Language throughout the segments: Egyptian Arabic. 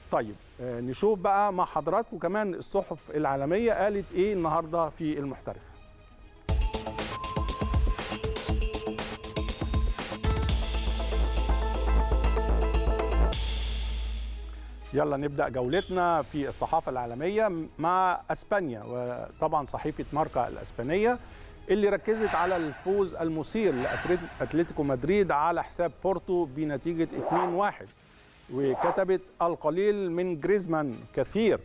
طيب آه، نشوف بقى مع حضراتكم كمان الصحف العالميه قالت ايه النهارده في المحترف يلا نبدا جولتنا في الصحافه العالميه مع اسبانيا وطبعا صحيفه ماركا الاسبانيه اللي ركزت على الفوز المثير لاتلتيكو مدريد على حساب بورتو بنتيجه 2-1 وكتبت القليل من جريزمان كثير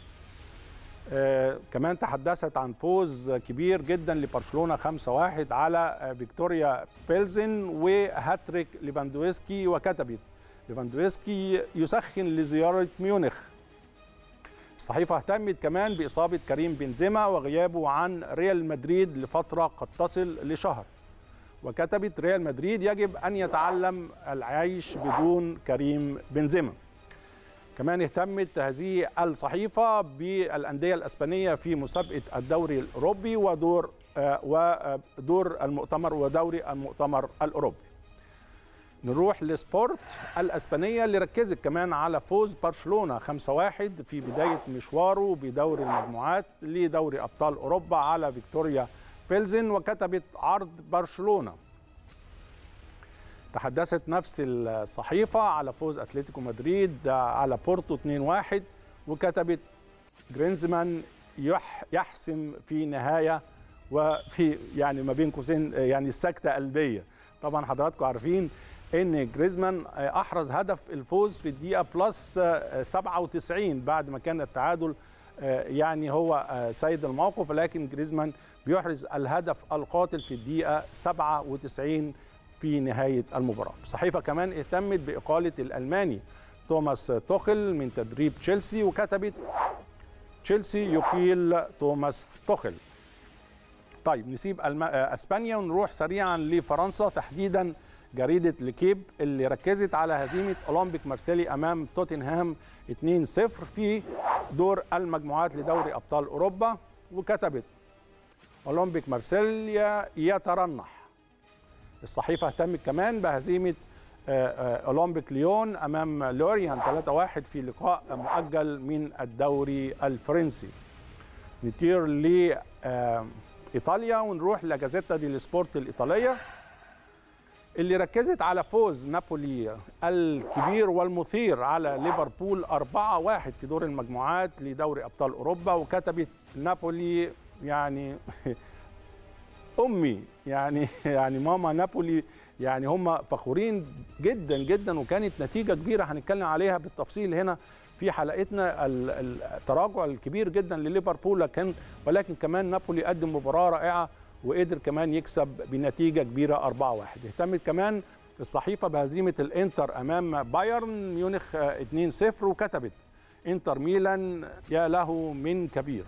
آه كمان تحدثت عن فوز كبير جدا لبرشلونه 5-1 على آه، فيكتوريا بيلزن وهاتريك ليفاندويسكي وكتبت ليفاندويسكي يسخن لزياره ميونخ الصحيفة اهتمت كمان بإصابة كريم بنزيما وغيابه عن ريال مدريد لفترة قد تصل لشهر وكتبت ريال مدريد يجب أن يتعلم العيش بدون كريم بنزيما كمان اهتمت هذه الصحيفة بالأندية الأسبانية في مسابقة الدوري الأوروبي ودور آه، ودور المؤتمر ودوري المؤتمر الأوروبي نروح لسبورت الاسبانيه اللي ركزت كمان على فوز برشلونه 5-1 في بدايه مشواره بدوري المجموعات لدوري ابطال اوروبا على فيكتوريا بيلزن وكتبت عرض برشلونه تحدثت نفس الصحيفه على فوز اتلتيكو مدريد على بورتو 2-1 وكتبت جرينزمان يح يحسم في نهايه وفي يعني ما بين قوسين يعني السكته قلبيه طبعا حضراتكم عارفين ان جريزمان احرز هدف الفوز في الدقيقه بلس 97 بعد ما كان التعادل يعني هو سيد الموقف ولكن جريزمان بيحرز الهدف القاتل في الدقيقه 97 في نهايه المباراه. الصحيفه كمان اهتمت باقاله الالماني توماس توخل من تدريب تشيلسي وكتبت تشيلسي يقيل توماس توخل. طيب نسيب الم... اسبانيا ونروح سريعا لفرنسا تحديدا جريده لكيب اللي ركزت على هزيمه اولمبيك مارسيلي امام توتنهام 2-0 في دور المجموعات لدوري ابطال اوروبا وكتبت اولمبيك مارسيليا يترنح الصحيفه اهتمت كمان بهزيمه آه، آه، اولمبيك ليون امام لوريان 3-1 في لقاء مؤجل من الدوري الفرنسي نطير ل آه، ايطاليا ونروح لجازيتا دي السبورت الايطاليه اللي ركزت على فوز نابولي الكبير والمثير على ليفربول 4-1 في دور المجموعات لدوري ابطال اوروبا وكتبت نابولي يعني امي يعني يعني ماما نابولي يعني هم فخورين جدا جدا وكانت نتيجه كبيره هنتكلم عليها بالتفصيل هنا في حلقتنا ال- التراجع الكبير جدا لليفربول لكن ولكن كمان نابولي قدم مباراه رائعه وقدر كمان يكسب بنتيجه كبيره 4-1 اهتمت كمان الصحيفه بهزيمه الانتر امام بايرن ميونخ آه، 2-0 وكتبت انتر ميلان يا له من كبير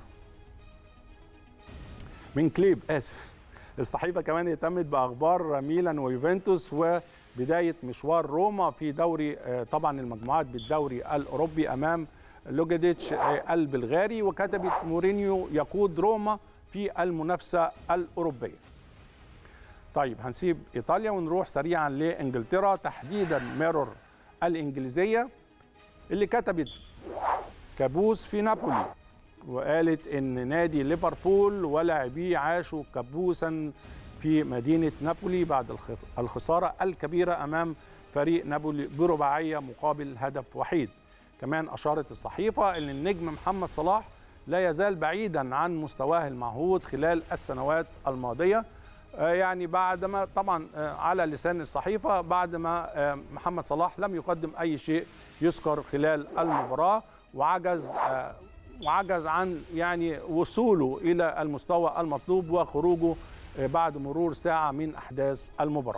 من كليب اسف الصحيفه كمان اهتمت باخبار ميلان ويوفنتوس وبدايه مشوار روما في دوري آه، طبعا المجموعات بالدوري الاوروبي امام لوجيديتش آه، البلغاري وكتبت مورينيو يقود روما في المنافسه الاوروبيه. طيب هنسيب ايطاليا ونروح سريعا لانجلترا تحديدا ميرور الانجليزيه اللي كتبت كابوس في نابولي وقالت ان نادي ليفربول ولاعبيه عاشوا كابوسا في مدينه نابولي بعد الخ- الخساره الكبيره امام فريق نابولي برباعيه مقابل هدف وحيد. كمان اشارت الصحيفه ان النجم محمد صلاح لا يزال بعيدا عن مستواه المعهود خلال السنوات الماضيه آه، يعني بعد ما طبعا آه، على لسان الصحيفه بعد ما آه، محمد صلاح لم يقدم اي شيء يذكر خلال المباراه وعجز آه، وعجز عن يعني وصوله الى المستوى المطلوب وخروجه آه، بعد مرور ساعه من احداث المباراه.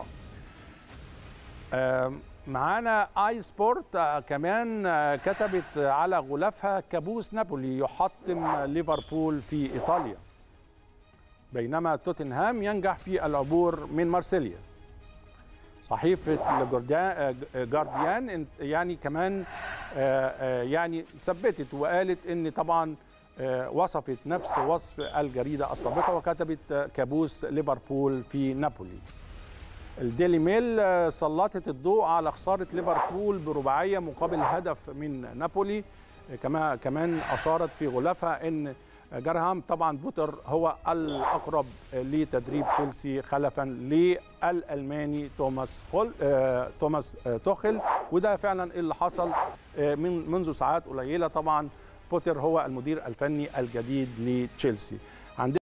آم، معانا اي سبورت آه، كمان آه، كتبت على غلافها كابوس نابولي يحطم ليفربول في ايطاليا بينما توتنهام ينجح في العبور من مارسيليا صحيفه الجارديان آه، جارديان انت- يعني كمان آه، آه، يعني ثبتت وقالت ان طبعا آه، وصفت نفس وصف الجريده السابقه وكتبت آه، كابوس ليفربول في نابولي الديلي ميل سلطت الضوء على خساره ليفربول برباعيه مقابل هدف من نابولي كما كمان اشارت في غلافها ان جارهام طبعا بوتر هو الاقرب لتدريب تشيلسي خلفا للالماني توماس خل... آه... توماس آه... توخل وده فعلا اللي حصل آه... من منذ ساعات قليله طبعا بوتر هو المدير الفني الجديد لتشيلسي